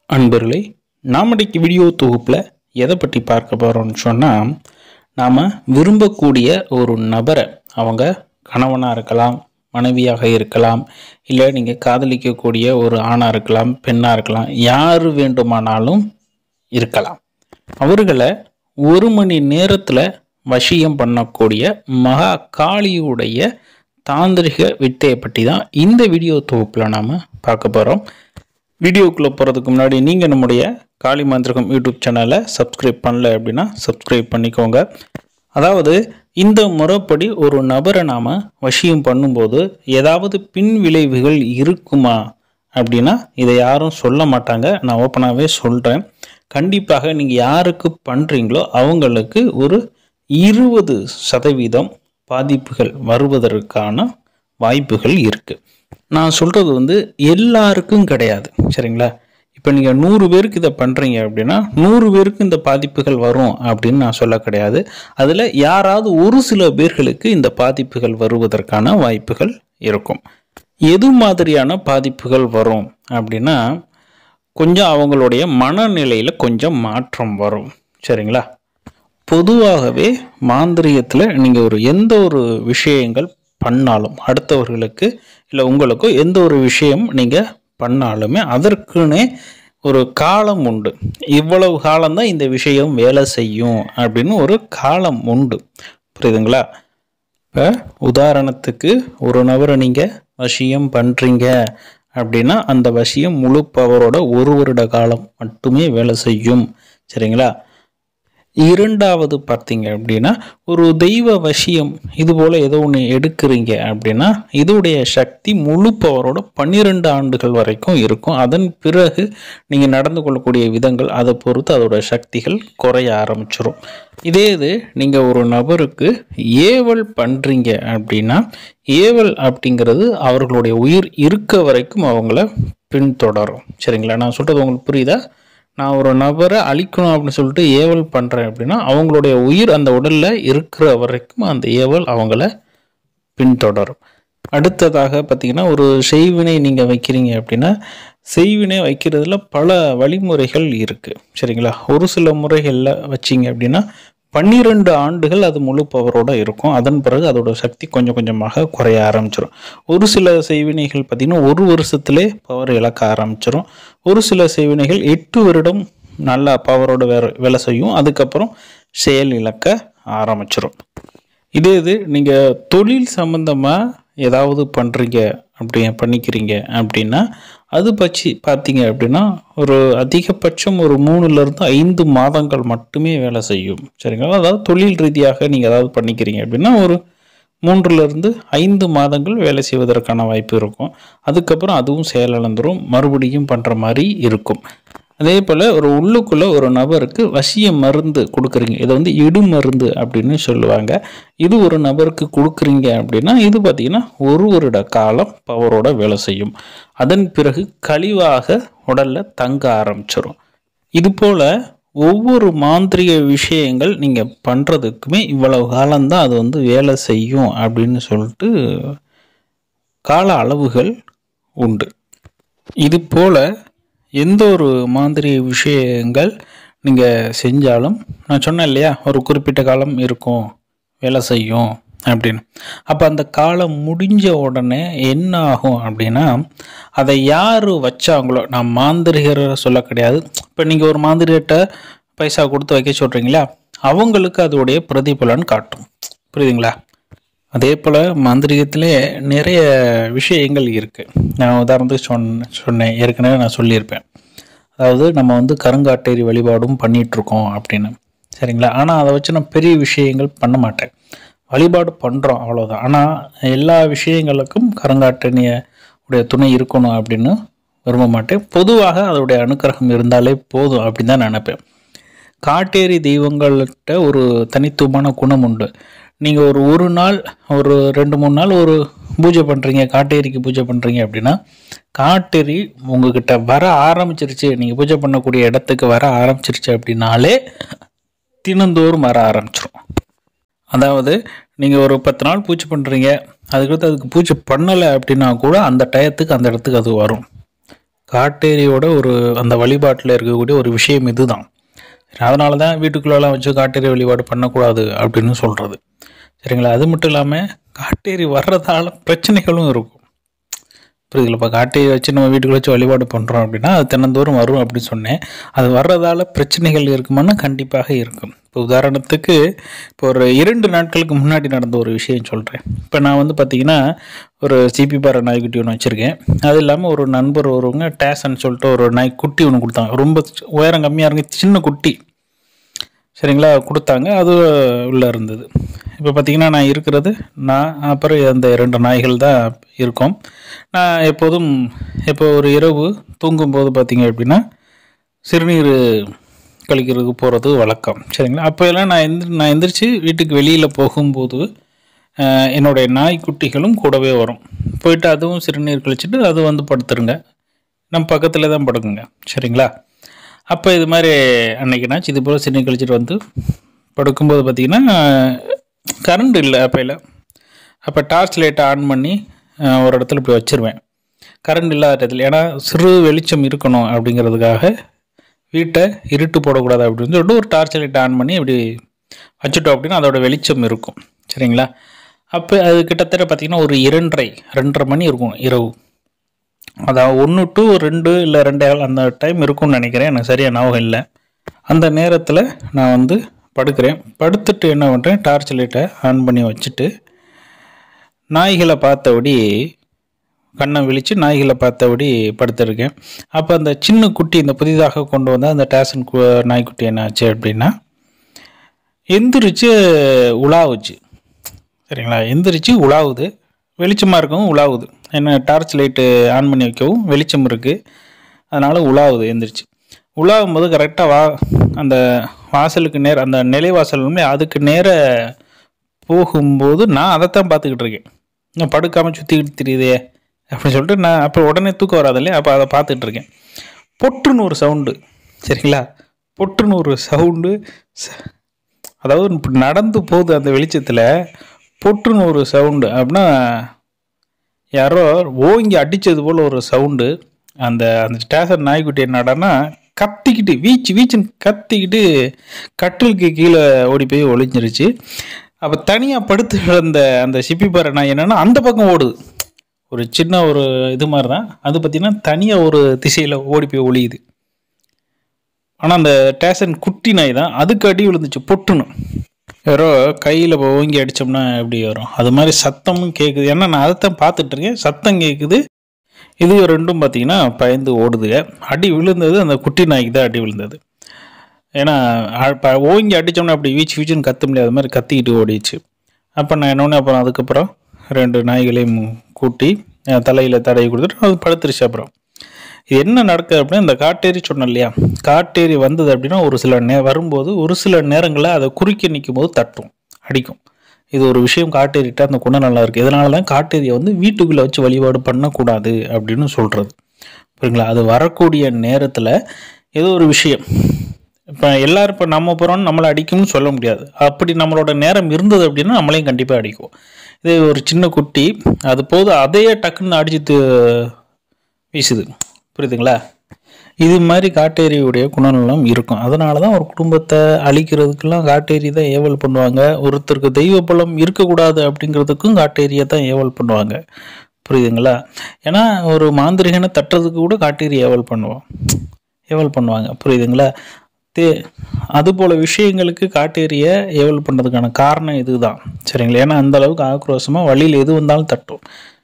அன்பர்களே நாம் இன்னைக்கு வீடியோ தொகுப்பில் எதை பற்றி பார்க்க போகிறோம்னு சொன்னால் நாம் விரும்பக்கூடிய ஒரு நபரை அவங்க கணவனாக இருக்கலாம் மனைவியாக இருக்கலாம் இல்லை நீங்கள் காதலிக்கக்கூடிய ஒரு ஆணாக இருக்கலாம் பெண்ணாக இருக்கலாம் யார் வேண்டுமானாலும் இருக்கலாம் அவர்களை ஒரு மணி நேரத்தில் வசியம் பண்ணக்கூடிய மகா காளியுடைய தாந்திரிக வித்தையை பற்றி தான் இந்த வீடியோ தொகுப்பில் நாம் பார்க்க போகிறோம் வீடியோக்குள்ளே போகிறதுக்கு முன்னாடி நீங்கள் நம்முடைய காளி மந்திரகம் யூடியூப் சேனலை சப்ஸ்கிரைப் பண்ணல அப்படின்னா சப்ஸ்கிரைப் பண்ணிக்கோங்க அதாவது இந்த முறைப்படி ஒரு நபரை நாம் வசியம் பண்ணும்போது ஏதாவது பின் விளைவுகள் இருக்குமா அப்படின்னா இதை யாரும் சொல்ல மாட்டாங்க நான் ஓப்பனாகவே சொல்கிறேன் கண்டிப்பாக நீங்கள் யாருக்கு பண்ணுறீங்களோ அவங்களுக்கு ஒரு இருபது சதவீதம் பாதிப்புகள் வருவதற்கான வாய்ப்புகள் இருக்குது நான் சொல்கிறது வந்து எல்லாருக்கும் கிடையாது சரிங்களா இப்போ நீங்கள் நூறு பேருக்கு இதை பண்ணுறீங்க அப்படின்னா நூறு பேருக்கு இந்த பாதிப்புகள் வரும் அப்படின்னு நான் சொல்ல கிடையாது அதில் யாராவது ஒரு சில பேர்களுக்கு இந்த பாதிப்புகள் வருவதற்கான வாய்ப்புகள் இருக்கும் எது மாதிரியான பாதிப்புகள் வரும் அப்படின்னா கொஞ்சம் அவங்களுடைய மனநிலையில் கொஞ்சம் மாற்றம் வரும் சரிங்களா பொதுவாகவே மாந்திரிகத்தில் நீங்கள் ஒரு எந்த ஒரு விஷயங்கள் பண்ணாலும் அடுத்தவர்களுக்கு இல்லை உங்களுக்கோ எந்த ஒரு விஷயம் நீங்கள் பண்ணாலுமே அதற்குனே ஒரு காலம் உண்டு இவ்வளவு காலம்தான் இந்த விஷயம் வேலை செய்யும் அப்படின்னு ஒரு காலம் உண்டு புரியுதுங்களா இப்போ உதாரணத்துக்கு ஒரு நபரை நீங்கள் வசியம் பண்ணுறீங்க அப்படின்னா அந்த வசியம் முழு பவரோட ஒரு வருட காலம் மட்டுமே வேலை செய்யும் சரிங்களா இரண்டாவது பார்த்தீங்க அப்படின்னா ஒரு தெய்வ வசியம் இது போல் ஏதோ ஒன்று எடுக்கிறீங்க அப்படின்னா இதோடைய சக்தி முழு பவரோட பன்னிரெண்டு ஆண்டுகள் வரைக்கும் இருக்கும் அதன் பிறகு நீங்கள் நடந்து கொள்ளக்கூடிய விதங்கள் அதை பொறுத்து அதோட சக்திகள் குறைய ஆரம்பிச்சிடும் இதே இது நீங்கள் ஒரு நபருக்கு ஏவல் பண்ணுறீங்க அப்படின்னா ஏவல் அப்படிங்கிறது அவர்களுடைய உயிர் இருக்க வரைக்கும் அவங்கள பின்தொடரும் சரிங்களா நான் சொல்கிறது உங்களுக்கு புரியுதா நான் ஒரு நபரை அழிக்கணும் அப்படின்னு சொல்லிட்டு ஏவல் பண்ணுறேன் அப்படின்னா அவங்களுடைய உயிர் அந்த உடலில் இருக்கிற வரைக்கும் அந்த ஏவல் அவங்கள பின்தொடரும் அடுத்ததாக பார்த்தீங்கன்னா ஒரு செய்வினை நீங்கள் வைக்கிறீங்க அப்படின்னா செய்வினை வைக்கிறதுல பல வழிமுறைகள் இருக்குது சரிங்களா ஒரு சில முறைகளில் வச்சிங்க அப்படின்னா பன்னிரெண்டு ஆண்டுகள் அது முழு பவரோட இருக்கும் அதன் பிறகு அதோட சக்தி கொஞ்சம் கொஞ்சமாக குறைய ஆரம்பிச்சிடும் ஒரு சில செய்வினைகள் பார்த்திங்கன்னா ஒரு வருஷத்துலே பவர் இழக்க ஆரம்பிச்சிடும் ஒரு சில செய்வினைகள் எட்டு வருடம் நல்லா பவரோட வேற வேலை செய்யும் அதுக்கப்புறம் செயல் இழக்க ஆரம்பிச்சிடும் இதே இது நீங்கள் தொழில் சம்மந்தமாக ஏதாவது பண்ணுறீங்க அப்படி பண்ணிக்கிறீங்க அப்படின்னா அது பற்றி பார்த்தீங்க அப்படின்னா ஒரு அதிகபட்சம் ஒரு மூணுலேருந்து ஐந்து மாதங்கள் மட்டுமே வேலை செய்யும் சரிங்களா அதாவது தொழில் ரீதியாக நீங்கள் ஏதாவது பண்ணிக்கிறீங்க அப்படின்னா ஒரு மூன்றுலேருந்து ஐந்து மாதங்கள் வேலை செய்வதற்கான வாய்ப்பு இருக்கும் அதுக்கப்புறம் அதுவும் செயலிழந்துரும் மறுபடியும் பண்ணுற மாதிரி இருக்கும் அதே போல் ஒரு உள்ளுக்குள்ளே ஒரு நபருக்கு வசிய மருந்து கொடுக்குறீங்க இதை வந்து இடு மருந்து அப்படின்னு சொல்லுவாங்க இது ஒரு நபருக்கு கொடுக்குறீங்க அப்படின்னா இது பார்த்திங்கன்னா ஒரு வருட காலம் பவரோட வேலை செய்யும் அதன் பிறகு கழிவாக உடலில் தங்க ஆரம்பிச்சிடும் இது போல் ஒவ்வொரு மாந்திரிக விஷயங்கள் நீங்கள் பண்ணுறதுக்குமே இவ்வளவு காலம்தான் அது வந்து வேலை செய்யும் அப்படின்னு சொல்லிட்டு கால அளவுகள் உண்டு இது போல் எந்த ஒரு மாந்திரிக விஷயங்கள் நீங்கள் செஞ்சாலும் நான் சொன்னேன் இல்லையா ஒரு குறிப்பிட்ட காலம் இருக்கும் வேலை செய்யும் அப்படின்னு அப்போ அந்த காலம் முடிஞ்ச உடனே என்ன ஆகும் அப்படின்னா அதை யார் வச்சாங்களோ நான் மாந்திரிகர் சொல்ல கிடையாது இப்போ நீங்கள் ஒரு மாந்திரிகிட்ட பைசா கொடுத்து வைக்க சொல்கிறீங்களா அவங்களுக்கு அதோடைய பிரதிபலன் காட்டும் புரியுதுங்களா அதே போல் மாந்திரிகத்திலே நிறைய விஷயங்கள் இருக்குது நான் உதாரணத்துக்கு சொன்ன சொன்னேன் ஏற்கனவே நான் சொல்லியிருப்பேன் அதாவது நம்ம வந்து கருங்காட்டேரி வழிபாடும் பண்ணிகிட்ருக்கோம் அப்படின்னு சரிங்களா ஆனால் அதை வச்சு நான் பெரிய விஷயங்கள் பண்ண மாட்டேன் வழிபாடு பண்ணுறோம் அவ்வளோதான் ஆனால் எல்லா விஷயங்களுக்கும் கருங்காட்டணிய உடைய துணை இருக்கணும் அப்படின்னு விரும்ப மாட்டேன் பொதுவாக அதோடைய அனுக்கிரகம் இருந்தாலே போதும் அப்படின்னு தான் நினைப்பேன் காட்டேரி தெய்வங்கள்கிட்ட ஒரு தனித்துவமான குணம் உண்டு நீங்கள் ஒரு ஒரு நாள் ஒரு ரெண்டு மூணு நாள் ஒரு பூஜை பண்ணுறீங்க காட்டேரிக்கு பூஜை பண்ணுறீங்க அப்படின்னா காட்டேரி உங்ககிட்ட வர ஆரம்பிச்சிருச்சு நீங்கள் பூஜை பண்ணக்கூடிய இடத்துக்கு வர ஆரம்பிச்சிருச்சு அப்படின்னாலே தினந்தோறும் வர ஆரம்பிச்சிரும் அதாவது நீங்கள் ஒரு பத்து நாள் பூஜை பண்ணுறீங்க அதுக்கடுத்து அதுக்கு பூஜை பண்ணலை அப்படின்னா கூட அந்த டயத்துக்கு அந்த இடத்துக்கு அது வரும் காட்டேரியோட ஒரு அந்த வழிபாட்டில் இருக்கக்கூடிய ஒரு விஷயம் இதுதான் அதனால தான் வீட்டுக்குள்ளெல்லாம் வச்சு காட்டேரி வழிபாடு பண்ணக்கூடாது அப்படின்னு சொல்கிறது சரிங்களா அது மட்டும் இல்லாமல் காட்டேரி வர்றதால பிரச்சனைகளும் இருக்கும் புரியுதுல இப்போ காட்டேரி வச்சு நம்ம வீட்டுக்குள்ள வச்சு வழிபாடு பண்ணுறோம் அப்படின்னா அது தினந்தோறும் வரும் அப்படின்னு சொன்னேன் அது வர்றதால பிரச்சனைகள் இருக்குமானா கண்டிப்பாக இருக்கும் இப்போ உதாரணத்துக்கு இப்போ ஒரு இரண்டு நாட்களுக்கு முன்னாடி நடந்த ஒரு விஷயம் சொல்கிறேன் இப்போ நான் வந்து பார்த்தீங்கன்னா ஒரு சிபி பாறை நாய்க்குட்டி ஒன்று வச்சுருக்கேன் அது இல்லாமல் ஒரு நண்பர் ஒருவங்க டேசன் சொல்லிட்டு ஒரு நாய்க்குட்டி ஒன்று கொடுத்தாங்க ரொம்ப உயரம் கம்மியாக இருக்கு சின்ன குட்டி சரிங்களா கொடுத்தாங்க அது உள்ளே இருந்தது இப்போ பார்த்தீங்கன்னா நான் இருக்கிறது நான் அப்புறம் அந்த இரண்டு நாய்கள் தான் இருக்கோம் நான் எப்போதும் இப்போ ஒரு இரவு தூங்கும்போது பார்த்தீங்க அப்படின்னா சிறுநீர் கழிக்கிறதுக்கு போகிறது வழக்கம் சரிங்களா அப்போ எல்லாம் நான் எந்திரி நான் எந்திரிச்சு வீட்டுக்கு வெளியில் போகும்போது அஹ், என்னுடைய நாய்க்குட்டிகளும் கூடவே வரும் போயிட்டு அதுவும் சிறுநீர் கழிச்சிட்டு அது வந்து படுத்துருங்க நம்ம பக்கத்தில் தான் படுக்குங்க சரிங்களா அப்போ இது மாதிரி அன்னைக்குனாச்சு இது போல் சிறுநீர் கழிச்சிட்டு வந்து படுக்கும்போது பார்த்தீங்கன்னா கரண்ட் இல்லை அப்பையில் அப்போ டார்ச் லைட்டை ஆன் பண்ணி அஹ், ஒரு இடத்துல இப்படி வச்சுருவேன் கரண்ட் இல்லாத இடத்துல ஏன்னா சிறு வெளிச்சம் இருக்கணும் அப்படிங்கிறதுக்காக வீட்டை இருட்டு போடக்கூடாது அப்படின்னு சொல்லிட்டு ஒரு டார்ச் லைட் ஆன் பண்ணி இப்படி வச்சுட்டோம் அப்படின்னா அதோட வெளிச்சம் இருக்கும் சரிங்களா அப்போ அது கிட்டத்தட்ட பார்த்திங்கன்னா ஒரு இரண்டரை ரெண்டரை மணி இருக்கும் இரவு அதாவது ஒன்று டு ரெண்டு இல்லை ரெண்டே கால் அந்த டைம் இருக்கும்னு நினைக்கிறேன் எனக்கு சரியாக ஞாபகம் இல்லை அந்த நேரத்தில் நான் வந்து படுக்கிறேன் படுத்துட்டு என்ன பண்ணுறேன் டார்ச் லைட்டை ஆன் பண்ணி வச்சுட்டு நாய்களை பார்த்தபடி கண்ணை விழித்து நாய்களை பார்த்தபடி படுத்திருக்கேன் அப்போ அந்த சின்ன குட்டி இந்த புதிதாக கொண்டு வந்த அந்த டேசன் கு நாய்க்குட்டி என்னாச்சு அப்படின்னா எந்திரிச்சு உலாவுச்சு சரிங்களா எந்திரிச்சு உலாவுது வெளிச்சமாக இருக்கவும் உலாவுது என்ன டார்ச் லைட்டு ஆன் பண்ணி வைக்கவும் வெளிச்சம் இருக்குது அதனால் உலாவுது எந்திரிச்சு உலாவும் போது கரெக்டாக வா அந்த வாசலுக்கு நேர அந்த நிலைவாசலுமே அதுக்கு நேர போகும்போது நான் அதைத்தான் பார்த்துக்கிட்டு இருக்கேன் நான் படுக்காமல் சுற்றிக்கிட்டு தெரியுதே அப்படின்னு சொல்லிட்டு நான் அப்போ உடனே தூக்கம் வராது இல்லையா அப்போ அதை பார்த்துட்டு இருக்கேன் பொட்டுன்னு ஒரு சவுண்டு சரிங்களா பொட்டுன்னு ஒரு சவுண்டு அதாவது இப்படி நடந்து போகுது அந்த வெளிச்சத்தில் பொட்டுன்னு ஒரு சவுண்டு அப்படின்னா யாரோ ஓங்கி அடித்தது போல் ஒரு சவுண்டு அந்த அந்த ஸ்டேஷன் நாய்க்குட்டி என்னடான்னா கத்திக்கிட்டு வீச்சு வீச்சுன்னு கத்திக்கிட்டு கட்டிலுக்கு கீழே ஓடி போய் ஒளிஞ்சிருச்சு அப்போ தனியாக படுத்து கிடந்த அந்த சிப்பி பாறை நாய் என்னன்னா அந்த பக்கம் ஓடுது ஒரு சின்ன ஒரு இது மாதிரி தான் அது பார்த்திங்கன்னா தனியாக ஒரு திசையில் ஓடி போய் ஒளியுது ஆனால் அந்த டேசன் குட்டி நாய் தான் அதுக்கு அடி விழுந்துச்சு பொட்டுன்னு யாரோ கையில் ஓங்கி அடித்தோம்னா எப்படி வரும் அது மாதிரி சத்தமும் கேட்குது ஏன்னா நான் அதைத்தான் பார்த்துட்டு இருக்கேன் சத்தம் கேட்குது இது ரெண்டும் பார்த்தீங்கன்னா பயந்து ஓடுதுங்க அடி விழுந்தது அந்த குட்டி நாய்க்கு தான் அடி விழுந்தது ஏன்னா அ- ப- ஓங்கி அடித்தோம்னா அப்படி வீச்சு வீச்சுன்னு கத்த முடியாத மாதிரி கத்திக்கிட்டு ஓடிச்சு அப்போ நான் என்னொன்று அப்புறம் அதுக்கப்புறம் ரெண்டு நாய்களையும் கூட்டி தலையில் தடவி கொடுத்துட்டு அது படுத்துருச்சு அப்புறம் இது என்ன நடக்குது அப்படின்னா இந்த காட்டேரி சொன்னேன் இல்லையா காட்டேரி வந்தது அப்படின்னா ஒரு சில நே வரும்போது ஒரு சில நேரங்களில் அதை குறுக்கி நிற்கும் போது தட்டும் அடிக்கும் இது ஒரு விஷயம் காட்டேரிட்ட அந்த குணம் நல்லா இருக்குது இதனால தான் காட்டேரியை வந்து வீட்டுக்குள்ளே வச்சு வழிபாடு பண்ணக்கூடாது அப்படின்னு சொல்கிறது புரியுங்களா அது வரக்கூடிய நேரத்தில் ஏதோ ஒரு விஷயம் இப்போ எல்லாரும் இப்போ நம்ம போகிறோம் நம்மளை அடிக்கும்னு சொல்ல முடியாது அப்படி நம்மளோட நேரம் இருந்தது அப்படின்னா நம்மளையும் கண்டிப்பாக அடிக்கும் இதே ஒரு சின்ன குட்டி அது போது அதையே டக்குன்னு அடிச்சு து- வீசுது புரியுதுங்களா இது மாதிரி காட்டேரியுடைய குணநலம் இருக்கும் அதனால தான் ஒரு குடும்பத்தை அழிக்கிறதுக்கெல்லாம் காட்டேரி தான் ஏவல் பண்ணுவாங்க ஒருத்தருக்கு தெய்வ பலம் இருக்கக்கூடாது அப்படிங்கிறதுக்கும் காட்டேரியை தான் ஏவல் பண்ணுவாங்க புரியுதுங்களா ஏன்னா ஒரு மாந்திரிகனை தட்டுறதுக்கு கூட காட்டேரி ஏவல் பண்ணுவோம் ஏவல் பண்ணுவாங்க புரியுதுங்களா தே அதுபோல் விஷயங்களுக்கு காட்டேரியை ஏவல் பண்ணுறதுக்கான காரணம் இதுதான் சரிங்களா ஏன்னா அந்த அளவுக்கு ஆக்ரோஷமாக வழியில் எது வந்தாலும் தட்டும்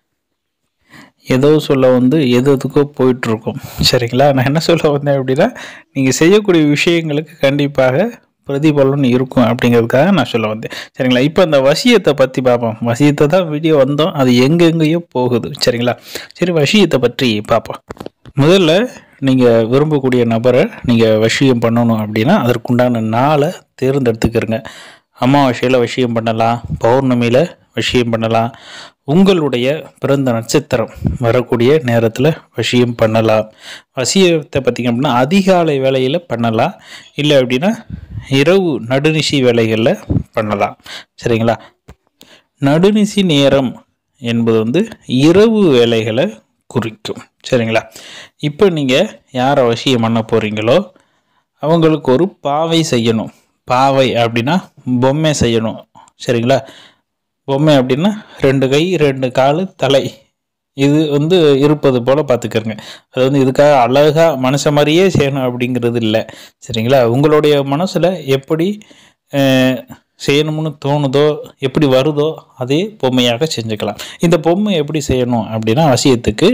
ஏதோ சொல்ல வந்து எது எதுக்கோ போயிட்டுருக்கும் சரிங்களா நான் என்ன சொல்ல வந்தேன் அப்படின்னா நீங்கள் செய்யக்கூடிய விஷயங்களுக்கு கண்டிப்பாக பிரதிபலன் இருக்கும் அப்படிங்கிறதுக்காக நான் சொல்ல வந்தேன் சரிங்களா இப்போ அந்த வசியத்தை பற்றி பார்ப்போம் வசியத்தை தான் வீடியோ வந்தோம் அது எங்கெங்கேயோ போகுது சரிங்களா சரி வசியத்தை பற்றி பார்ப்போம் முதல்ல நீங்கள் விரும்பக்கூடிய நபரை நீங்கள் வசியம் பண்ணணும் அப்படின்னா அதற்குண்டான நாளை தேர்ந்தெடுத்துக்கிறங்க அமாவாசையில் வசியம் பண்ணலாம் பௌர்ணமியில் வசியம் பண்ணலாம் உங்களுடைய பிறந்த நட்சத்திரம் வரக்கூடிய நேரத்தில் வசியம் பண்ணலாம் வசியத்தை பார்த்திங்க அப்படின்னா அதிகாலை வேளையில் பண்ணலாம் இல்லை அப்படின்னா இரவு நடுநிசி வேலைகளில் பண்ணலாம் சரிங்களா நடுநிசி நேரம் என்பது வந்து இரவு வேலைகளை குறிக்கும் சரிங்களா இப்போ நீங்கள் யாரை வசியம் பண்ண போகிறீங்களோ அவங்களுக்கு ஒரு பாவை செய்யணும் பாவை அப்படின்னா பொம்மை செய்யணும் சரிங்களா பொம்மை அப்படின்னா ரெண்டு கை ரெண்டு கால் தலை இது வந்து இருப்பது போல் பார்த்துக்கோங்க அது வந்து இதுக்காக அழகாக மனுஷ மாதிரியே செய்யணும் அப்படிங்கிறது இல்லை சரிங்களா உங்களுடைய மனசில் எப்படி அஹ், செய்யணும்னு தோணுதோ எப்படி வருதோ அதே பொம்மையாக செஞ்சுக்கலாம் இந்த பொம்மை எப்படி செய்யணும் அப்படின்னா வசியத்துக்கு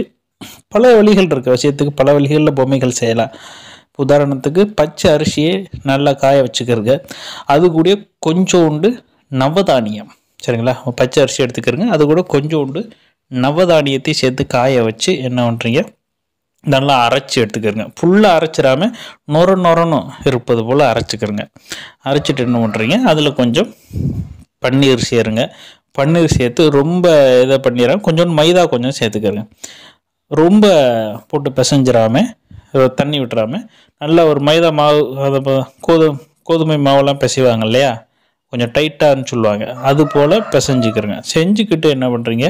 பல வழிகள் இருக்குது வசியத்துக்கு பல வழிகளில் பொம்மைகள் செய்யலாம் உதாரணத்துக்கு பச்சை அரிசியை நல்லா காய வச்சுக்கிறங்க அது கூட கொஞ்சோண்டு நவதானியம் சரிங்களா பச்சை அரிசி எடுத்துக்கிறங்க அது கூட கொஞ்சோண்டு நவதானியத்தை சேர்த்து காய வச்சு என்ன பண்ணுறீங்க நல்லா அரைச்சி எடுத்துக்கிறங்க ஃபுல்லாக அரைச்சிடாம நொர நொரணும் இருப்பது போல் அரைச்சிக்கிறங்க அரைச்சிட்டு என்ன பண்ணுறீங்க அதில் கொஞ்சம் பன்னீர் சேருங்க பன்னீர் சேர்த்து ரொம்ப இதை பண்ணிடுறேன் கொஞ்சோண்டு மைதா கொஞ்சம் சேர்த்துக்கிறங்க ரொம்ப போட்டு பிசைஞ்சிடாம அஹ் தண்ணி விட்டுறாம நல்லா ஒரு மைதா மாவு அதை ப- கோது கோதுமை மாவெல்லாம் பிசைவாங்க இல்லையா கொஞ்சம் டைட்டான்னு சொல்லுவாங்க அது போல் பிசைஞ்சுக்கிறங்க செஞ்சுக்கிட்டு என்ன பண்ணுறீங்க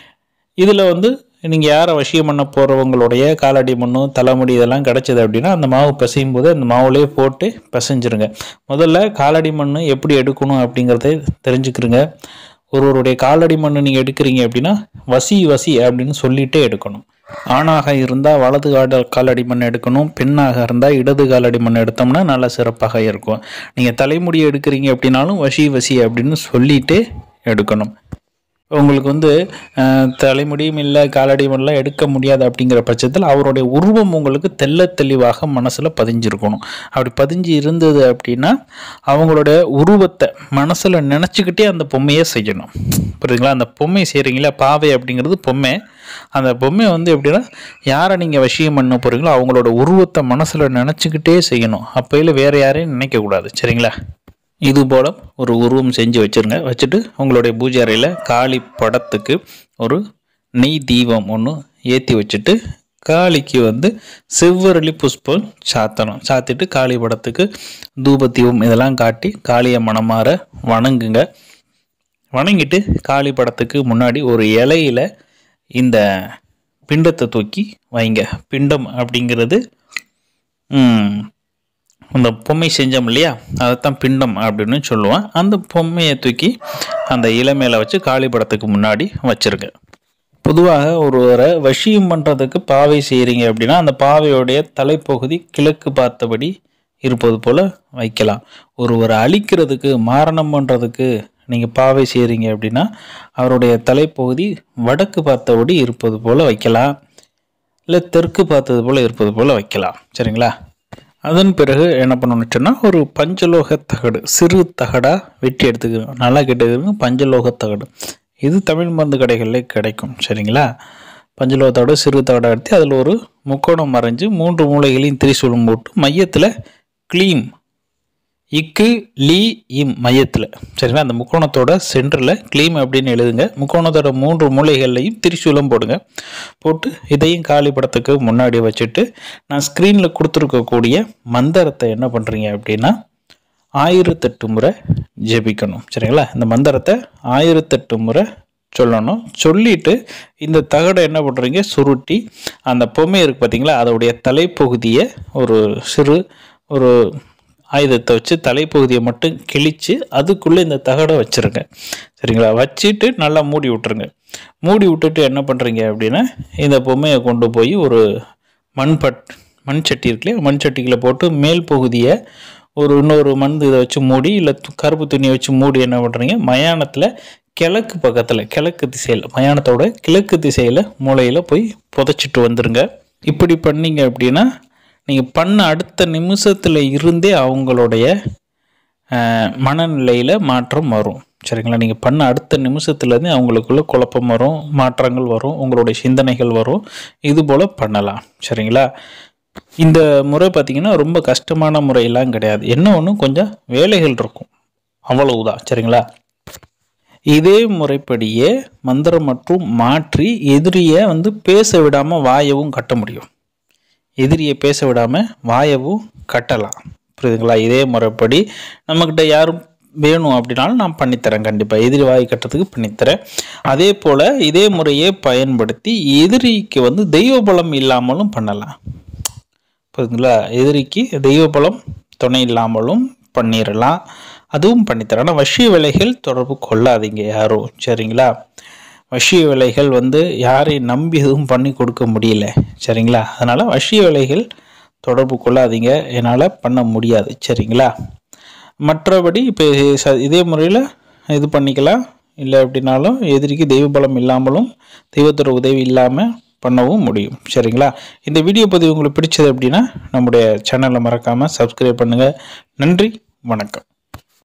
இதில் வந்து நீங்கள் யாரை வசியம் பண்ண போகிறவங்களுடைய காலடி மண்ணு தலைமுடி இதெல்லாம் கிடச்சிது அப்படின்னா அந்த மாவு பிசையும் போது அந்த மாவுலேயே போட்டு பிசைஞ்சிருங்க முதல்ல காலடி மண் எப்படி எடுக்கணும் அப்படிங்கிறத தெரிஞ்சுக்கிறங்க ஒருவருடைய காலடி மண் நீங்கள் எடுக்கிறீங்க அப்படின்னா வசி வசி அப்படின்னு சொல்லிட்டே எடுக்கணும் ஆணாக இருந்தால் வலது கால காலடி மண் எடுக்கணும் பெண்ணாக இருந்தால் இடது காலடி மண் எடுத்தோம்னா நல்லா சிறப்பாக இருக்கும் நீங்கள் தலைமுடி எடுக்கிறீங்க அப்படின்னாலும் வசி வசி அப்படின்னு சொல்லிட்டே எடுக்கணும் உங்களுக்கு வந்து அஹ், தலைமுடியும் இல்லை காலடி மண்ணெலாம் எடுக்க முடியாது அப்படிங்கிற பட்சத்தில் அவருடைய உருவம் உங்களுக்கு தெள்ள தெளிவாக மனசில் பதிஞ்சிருக்கணும் அப்படி பதிஞ்சு இருந்தது அப்படின்னா அவங்களுடைய உருவத்தை மனசில் நினச்சிக்கிட்டே அந்த பொம்மையை செய்யணும் புரியுதுங்களா அந்த பொம்மை செய்கிறீங்களா பாவை அப்படிங்கிறது பொம்மை அந்த பொம்மை வந்து எப்படின்னா யாரை நீங்கள் வசியம் பண்ண போகிறீங்களோ அவங்களோட உருவத்தை மனசில் நினச்சிக்கிட்டே செய்யணும் அப்போயில் வேறு யாரையும் நினைக்கக்கூடாது சரிங்களா இது போல் ஒரு உருவம் செஞ்சு வச்சுருங்க வச்சுட்டு உங்களுடைய பூஜை அறையில் காளி படத்துக்கு ஒரு நெய் தீபம் ஒன்று ஏற்றி வச்சுட்டு காளிக்கு வந்து செவ்வரளி புஷ்பம் சாத்தணும் சாத்திட்டு காளி படத்துக்கு தூப தீபம் இதெல்லாம் காட்டி காளியை மனமாற வணங்குங்க வணங்கிட்டு காளி படத்துக்கு முன்னாடி ஒரு இலையில இந்த பிண்டத்தை தூக்கி வைங்க பிண்டம் அப்படிங்கிறது ம், அந்த பொம்மை செஞ்சோம் இல்லையா அதைத்தான் பிண்டம் அப்படின்னு சொல்லுவான் அந்த பொம்மையை தூக்கி அந்த இலை மேலே வச்சு காளி படத்துக்கு முன்னாடி வச்சிருங்க பொதுவாக ஒருவரை வசியம் பண்ணுறதுக்கு பாவை செய்கிறீங்க அப்படின்னா அந்த பாவையுடைய தலைப்பகுதி கிழக்கு பார்த்தபடி இருப்பது போல் வைக்கலாம் ஒருவரை அழிக்கிறதுக்கு மாரணம் பண்ணுறதுக்கு நீங்கள் பாவை செய்கிறீங்க அப்படின்னா அவருடைய தலைப்பகுதி வடக்கு பார்த்தபடி இருப்பது போல் வைக்கலாம் இல்லை தெற்கு பார்த்தது போல் இருப்பது போல் வைக்கலாம் சரிங்களா அதன் பிறகு என்ன பண்ணணும்னு சொன்னால் ஒரு பஞ்சலோக தகடு சிறு தகடாக வெட்டி எடுத்துக்கணும் நல்லா கேட்டுக்கிறோங்க பஞ்சலோக தகடு இது தமிழ் மருந்து கடைகளில் கிடைக்கும் சரிங்களா பஞ்சலோக தகடு சிறு தகடை எடுத்து அதில் ஒரு முக்கோணம் மறைஞ்சு மூன்று மூலைகளையும் திரிசூலம் போட்டு மையத்தில் க்ளீம் இக்கு லீ இம் மையத்தில் சரிங்களா அந்த முக்கோணத்தோட சென்டரில் க்ளீம் அப்படின்னு எழுதுங்க முக்கோணத்தோட மூன்று மூலைகள்லையும் திரிசூலம் போடுங்க போட்டு இதையும் காலி படத்துக்கு முன்னாடி வச்சுட்டு நான் ஸ்க்ரீனில் கொடுத்துருக்கக்கூடிய மந்திரத்தை என்ன பண்ணுறீங்க அப்படின்னா ஆயிரத்தெட்டு முறை ஜெபிக்கணும் சரிங்களா இந்த மந்திரத்தை ஆயிரத்தெட்டு முறை சொல்லணும் சொல்லிட்டு இந்த தகடை என்ன பண்ணுறீங்க சுருட்டி அந்த பொம்மை இருக்குது பார்த்தீங்களா அதோடைய தலைப்பகுதியை ஒரு சிறு ஒரு ஆயுதத்தை வச்சு தலைப்பகுதியை மட்டும் கிழித்து அதுக்குள்ளே இந்த தகடை வச்சுருங்க சரிங்களா வச்சுட்டு நல்லா மூடி விட்டுருங்க மூடி விட்டுட்டு என்ன பண்ணுறீங்க அப்படின்னா இந்த பொம்மையை கொண்டு போய் ஒரு மண்பட் மண் சட்டி இருக்கு இல்லையா மண் சட்டிக்குள்ள போட்டு மேல் பகுதியை ஒரு இன்னொரு மண் இதை வச்சு மூடி இல்லை து- கருப்பு துணியை வச்சு மூடி என்ன பண்ணுறீங்க மயானத்தில் கிழக்கு பக்கத்தில் கிழக்கு திசையில் மயானத்தோட கிழக்கு திசையில் மூலையில் போய் புதைச்சிட்டு வந்துருங்க இப்படி பண்ணீங்க அப்படின்னா நீங்கள் பண்ண அடுத்த நிமிஷத்தில் இருந்தே அவங்களுடைய அஹ், மனநிலையில் மாற்றம் வரும் சரிங்களா நீங்கள் பண்ண அடுத்த நிமிஷத்துலேருந்து அவங்களுக்குள்ள குழப்பம் வரும் மாற்றங்கள் வரும் உங்களுடைய சிந்தனைகள் வரும் இது போல் பண்ணலாம் சரிங்களா இந்த முறை பார்த்தீங்கன்னா ரொம்ப கஷ்டமான முறையெல்லாம் கிடையாது என்ன ஒன்று கொஞ்சம் வேலைகள் இருக்கும் அவ்வளவுதான் சரிங்களா இதே முறைப்படியே மந்திரம் மற்றும் மாற்றி எதிரியை வந்து பேச விடாமல் வாயவும் கட்ட முடியும் எதிரியை பேச விடாமல் வாயவும் கட்டலாம் புரியுதுங்களா இதே முறைப்படி நம்மக்கிட்ட யாரும் வேணும் அப்படின்னாலும் நான் பண்ணித்தரேன் கண்டிப்பாக எதிரி வாய் கட்டுறதுக்கு பண்ணித்தரேன் அதே போல் இதே முறையை பயன்படுத்தி எதிரிக்கு வந்து தெய்வ பலம் இல்லாமலும் பண்ணலாம் புரியுதுங்களா எதிரிக்கு தெய்வ பலம் துணை இல்லாமலும் பண்ணிடலாம் அதுவும் பண்ணித்தரேன் ஆனால் வஷிய வேலைகள் தொடர்பு கொள்ளாதீங்க யாரும் சரிங்களா வஷிய வேலைகள் வந்து யாரையும் நம்பி எதுவும் பண்ணி கொடுக்க முடியல சரிங்களா அதனால் வஷிய வேலைகள் தொடர்பு கொள்ளாதீங்க என்னால் பண்ண முடியாது சரிங்களா மற்றபடி இப்போ ச- இதே முறையில் இது பண்ணிக்கலாம் இல்லை அப்படின்னாலும் எதிரிக்கு தெய்வ பலம் இல்லாமலும் தெய்வத்தோட உதவி இல்லாமல் பண்ணவும் முடியும் சரிங்களா இந்த வீடியோ பதிவு உங்களுக்கு பிடிச்சது அப்படின்னா நம்முடைய சேனலை மறக்காமல் சப்ஸ்கிரைப் பண்ணுங்கள் நன்றி வணக்கம்